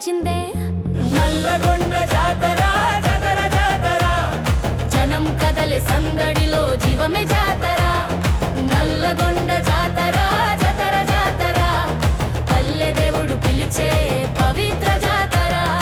వచ్చిందే నల్లగొండ జాతర జాతర జాతర జనం కదలి సందడిలో జీవమే జాతర నల్లగొండ జాతర జాతర జాతర పల్లె దేవుడు పిలిచే పవిత్ర జాతర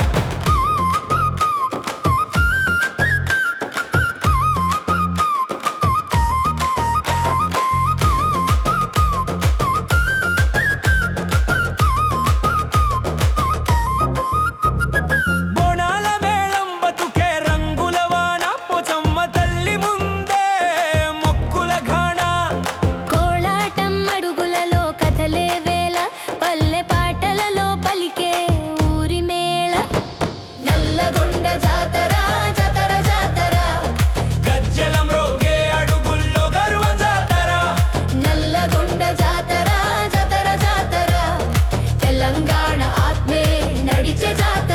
బోనాల మేళం బతుకే రంగుల వాన పోచమ్మ తల్లి ముందే మొక్కుల ఘాణ కోలాటం అడుగులలో కథలే వేళ పల్లె పాటలలో పలికే ఊరి మేళ నల్లగొండ జాతర జాతర జాతర గజ్జలం రోగే అడుగుల్లో గర్వ జాతర నల్లగొండ జాతర జాతర జాతర తెలంగాణ ఆత్మే నడిచే జాతర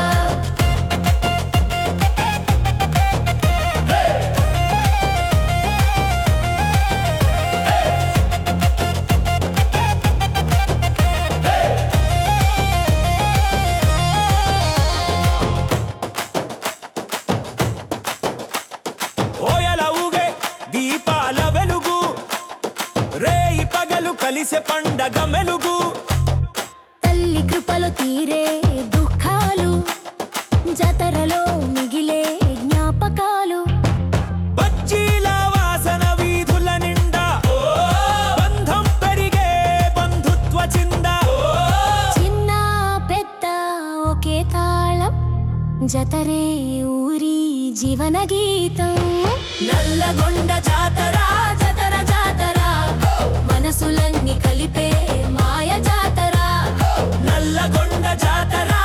ఓయల ఊగే దీపాల వెలుగు రేయి పగలు కలిసే పండగ మెలుగు తల్లి కృపలు తీరే దుఃఖాలు జాతరలో మిగిలే జ్ఞాపకాలు బజ్జీల వాసన వీధుల నిండా బంధం పెరిగే బంధుత్వ చిందా చిన్న పెద్ద ఒకే తాళం జతరే ఊరి జీవన గీతం నల్లగొండ జాతర జాతర జాతర మనసులన్నీ కలిపే మాయ జాతర నల్లగొండ జాతర